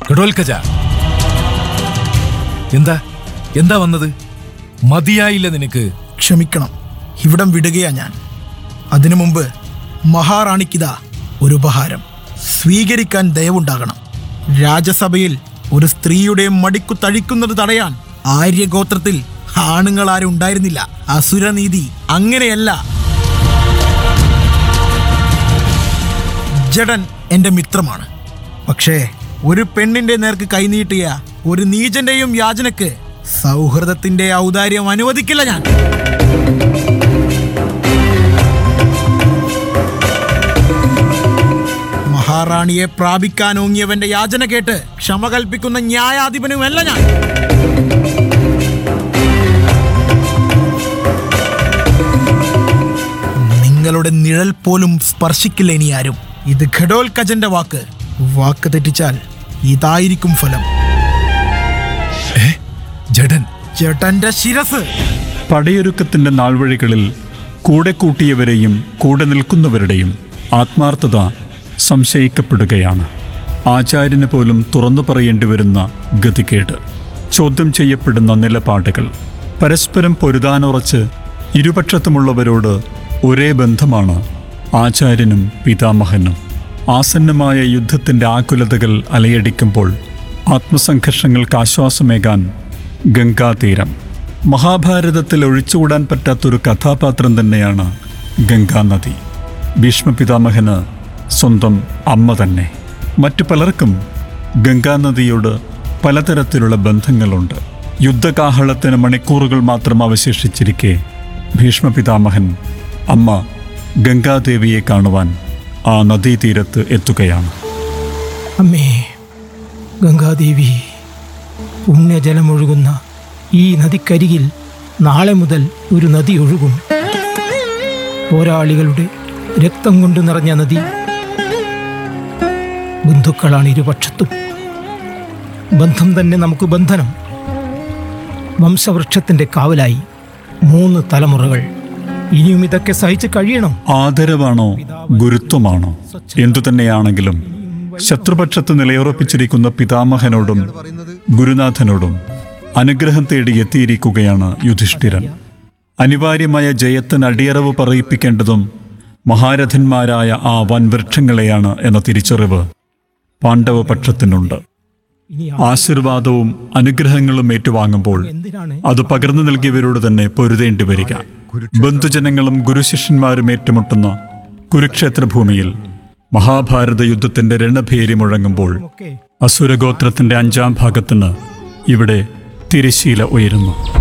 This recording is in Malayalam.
ഘടോൽക്കജ എന്താ എന്താ വന്നത് മതിയായില്ല നിനക്ക് ക്ഷമിക്കണം ഇവിടം വിടുകയാ ഞാൻ അതിനു മുമ്പ് മഹാറാണിക്കിതാ ഒരു ഉപഹാരം സ്വീകരിക്കാൻ ദയവുണ്ടാകണം രാജസഭയിൽ ഒരു സ്ത്രീയുടെ മടിക്കു തഴിക്കുന്നത് തടയാൻ ആര്യഗോത്രത്തിൽ ആണുങ്ങളാരും ഉണ്ടായിരുന്നില്ല അസുരനീതി അങ്ങനെയല്ല ജഡൻ എന്റെ മിത്രമാണ് പക്ഷേ ഒരു പെണ്ണിന്റെ നേർക്ക് കൈനീട്ടിയ ഒരു നീചന്റെയും യാചനക്ക് സൗഹൃദത്തിന്റെ ഔദാര്യം അനുവദിക്കില്ല ഞാൻ മഹാറാണിയെ പ്രാപിക്കാനോങ്ങിയവന്റെ യാചന കേട്ട് ക്ഷമ കൽപ്പിക്കുന്ന ന്യായാധിപനുമല്ല ഞാൻ നിങ്ങളുടെ നിഴൽ പോലും സ്പർശിക്കില്ല ഇനി ആരും ഇത് ഘടോൽക്കജന്റെ വാക്ക് വാക്ക് തെറ്റിച്ചാൽ ഇതായിരിക്കും ഫലം ജഡൻ ചേട്ടന്റെ ശിരസ് പടയൊരുക്കത്തിന്റെ നാൾവഴികളിൽ കൂടെ കൂട്ടിയവരെയും കൂടെ നിൽക്കുന്നവരുടെയും ആത്മാർത്ഥത സംശയിക്കപ്പെടുകയാണ് ആചാര്യന് പോലും തുറന്നു പറയേണ്ടി വരുന്ന ഗതികേട് ചോദ്യം ചെയ്യപ്പെടുന്ന നിലപാടുകൾ പരസ്പരം പൊരുതാനുറച്ച് ഇരുപക്ഷത്തുമുള്ളവരോട് ഒരേ ബന്ധമാണ് ആചാര്യനും പിതാമഹനും ആസന്നമായ യുദ്ധത്തിന്റെ ആകുലതകൾ അലയടിക്കുമ്പോൾ ആത്മസംഘർഷങ്ങൾക്ക് ആശ്വാസമേകാൻ ഗംഗാതീരം മഹാഭാരതത്തിൽ ഒഴിച്ചുകൂടാൻ പറ്റാത്തൊരു കഥാപാത്രം തന്നെയാണ് ഗംഗാനദി ഭീഷ്മപിതാമഹന് സ്വന്തം അമ്മ തന്നെ മറ്റു പലർക്കും ഗംഗാനദിയോട് പലതരത്തിലുള്ള ബന്ധങ്ങളുണ്ട് യുദ്ധകാഹളത്തിന് മണിക്കൂറുകൾ മാത്രം അവശേഷിച്ചിരിക്കെ ഭീഷ്മപിതാമഹൻ അമ്മ ഗംഗാദേവിയെ കാണുവാൻ ആ നദീതീരത്ത് എത്തുകയാണ് അമ്മേ ഗംഗാദേവി പുണ്യജലമൊഴുകുന്ന ഈ നദിക്കരികിൽ നാളെ മുതൽ ഒരു നദി ഒഴുകും പോരാളികളുടെ രക്തം കൊണ്ട് നിറഞ്ഞ നദി ബന്ധുക്കളാണ് ഇരുപക്ഷത്തും ബന്ധം തന്നെ നമുക്ക് ബന്ധനം വംശവൃക്ഷത്തിന്റെ കാവലായി മൂന്ന് തലമുറകൾ ഇനിയും ഇതൊക്കെ സഹിച്ച് കഴിയണം ആദരവാണോ ഗുരുത്വമാണോ എന്തു തന്നെയാണെങ്കിലും ശത്രുപക്ഷത്ത് നിലയുറപ്പിച്ചിരിക്കുന്ന പിതാമഹനോടും ഗുരുനാഥനോടും അനുഗ്രഹം തേടി എത്തിയിരിക്കുകയാണ് യുധിഷ്ഠിരൻ അനിവാര്യമായ ജയത്തിന് അടിയറവ് പറയിപ്പിക്കേണ്ടതും മഹാരഥന്മാരായ ആ വൻവൃക്ഷങ്ങളെയാണ് എന്ന തിരിച്ചറിവ് പാണ്ഡവപക്ഷത്തിനുണ്ട് ഇനി ആശീർവാദവും അനുഗ്രഹങ്ങളും ഏറ്റുവാങ്ങുമ്പോൾ എന്തിനാണ് അത് പകർന്നു നൽകിയവരോട് തന്നെ പൊരുതേണ്ടി വരിക ബന്ധുജനങ്ങളും ഗുരുശിഷ്യന്മാരും ഏറ്റുമുട്ടുന്ന കുരുക്ഷേത്ര ഭൂമിയിൽ മഹാഭാരത യുദ്ധത്തിന്റെ രണഭേരി മുഴങ്ങുമ്പോൾ ഒക്കെ അസുരഗോത്രത്തിന്റെ അഞ്ചാം ഭാഗത്തിന് ഇവിടെ തിരശീല ഉയരുന്നു